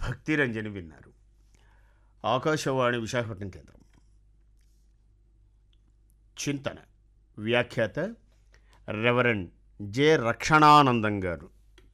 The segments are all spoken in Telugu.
భక్తిరంజని విన్నారు ఆకాశవాణి విశాఖపట్నం కేంద్రం చింతన వ్యాఖ్యాత రెవరెండ్ జె రక్షణానందం గారు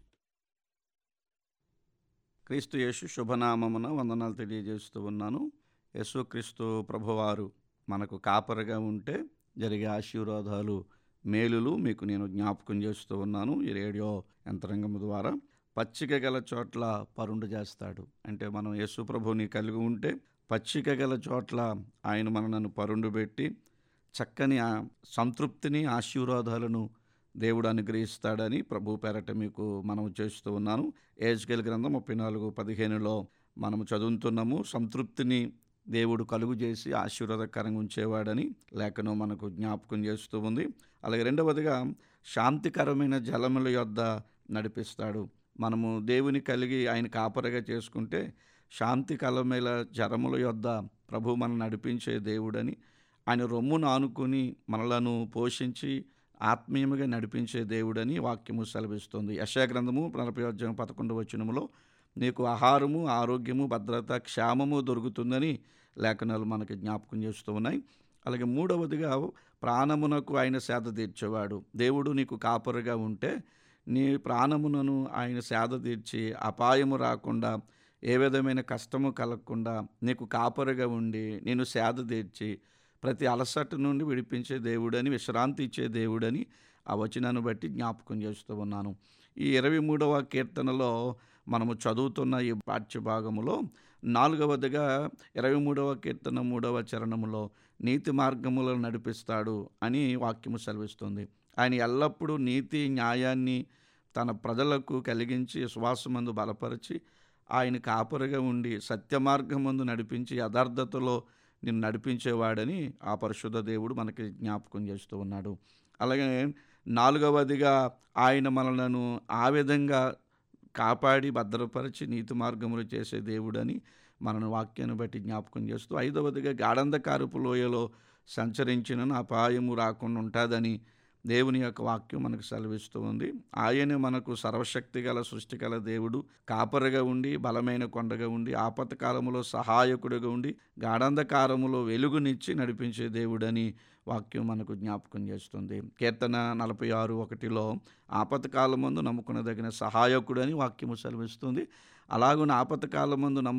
క్రీస్తు యేసు శుభనామమున వందనాలు తెలియజేస్తూ ఉన్నాను యేసుక్రీస్తు ప్రభువారు మనకు కాపరిగా ఉంటే జరిగే ఆశీర్వాదాలు మేలులు మీకు నేను జ్ఞాపకం చేస్తూ ఉన్నాను ఈ రేడియో యంత్రాంగం ద్వారా పచ్చిక గల చోట్ల పరుండు చేస్తాడు అంటే మనం యేసు ప్రభుని కలిగి ఉంటే పచ్చిక గల చోట్ల ఆయన మనలను పరుండు పెట్టి చక్కని ఆ సంతృప్తిని ఆశీర్వాదాలను దేవుడు అనుగ్రహిస్తాడని ప్రభు పేరట మీకు మనం చేస్తూ ఉన్నాను ఏజ్కెల్ గ్రంథం ముప్పై నాలుగు పదిహేనులో మనము చదువుతున్నాము సంతృప్తిని దేవుడు కలుగు చేసి ఆశీర్వాదకరంగా ఉంచేవాడని లేఖనం మనకు జ్ఞాపకం చేస్తూ ఉంది అలాగే రెండవదిగా శాంతికరమైన జలముల యొద్ద నడిపిస్తాడు మనము దేవుని కలిగి ఆయన కాపరగా చేసుకుంటే శాంతికరమైన జలముల యొద్ద ప్రభు మనం నడిపించే దేవుడని ఆయన రొమ్మును ఆనుకుని మనలను పోషించి ఆత్మీయముగా నడిపించే దేవుడని వాక్యము సెలవిస్తుంది యశాగ్రంథము నలభై అధ్యాయం పదకొండు వచనములో నీకు ఆహారము ఆరోగ్యము భద్రత క్షేమము దొరుకుతుందని లేఖనాలు మనకి జ్ఞాపకం చేస్తూ ఉన్నాయి అలాగే మూడవదిగా ప్రాణమునకు ఆయన సేద తీర్చేవాడు దేవుడు నీకు కాపరిగా ఉంటే నీ ప్రాణమునను ఆయన సేద తీర్చి అపాయము రాకుండా ఏ విధమైన కష్టము కలగకుండా నీకు కాపరిగా ఉండి నేను సేద తీర్చి ప్రతి అలసట నుండి విడిపించే దేవుడని విశ్రాంతి ఇచ్చే దేవుడని ఆ వచనాన్ని బట్టి జ్ఞాపకం చేస్తూ ఉన్నాను ఈ ఇరవై మూడవ కీర్తనలో మనము చదువుతున్న ఈ పాఠ్య భాగములో నాలుగవదిగా ఇరవై మూడవ కీర్తన మూడవ చరణములో నీతి మార్గములను నడిపిస్తాడు అని వాక్యము సెలవిస్తుంది ఆయన ఎల్లప్పుడూ నీతి న్యాయాన్ని తన ప్రజలకు కలిగించి విశ్వాసమందు బలపరిచి ఆయన కాపరిగా ఉండి సత్య మార్గమందు నడిపించి యథార్థతలో నిన్ను నడిపించేవాడని ఆ పరిశుద్ధ దేవుడు మనకి జ్ఞాపకం చేస్తూ ఉన్నాడు అలాగే నాలుగవదిగా ఆయన మనలను ఆ విధంగా కాపాడి భద్రపరిచి నీతి మార్గములు చేసే దేవుడని మనను వాక్యాన్ని బట్టి జ్ఞాపకం చేస్తూ ఐదవదిగా గాఢంధకారపు లోయలో సంచరించిన అపాయము రాకుండా ఉంటుందని దేవుని యొక్క వాక్యం మనకు సెలవిస్తూ ఉంది ఆయనే మనకు సర్వశక్తి గల సృష్టి గల దేవుడు కాపరిగా ఉండి బలమైన కొండగా ఉండి ఆపత్కాలములో సహాయకుడిగా ఉండి గాఢంధకారములో వెలుగునిచ్చి నడిపించే దేవుడని వాక్యం మనకు జ్ఞాపకం చేస్తుంది కీర్తన నలభై ఆరు ఒకటిలో ఆపత్కాలమందు నమ్ముకునదగిన సహాయకుడని వాక్యము సెలవిస్తుంది అలాగున ఆపత్కాలమందు నమ్ము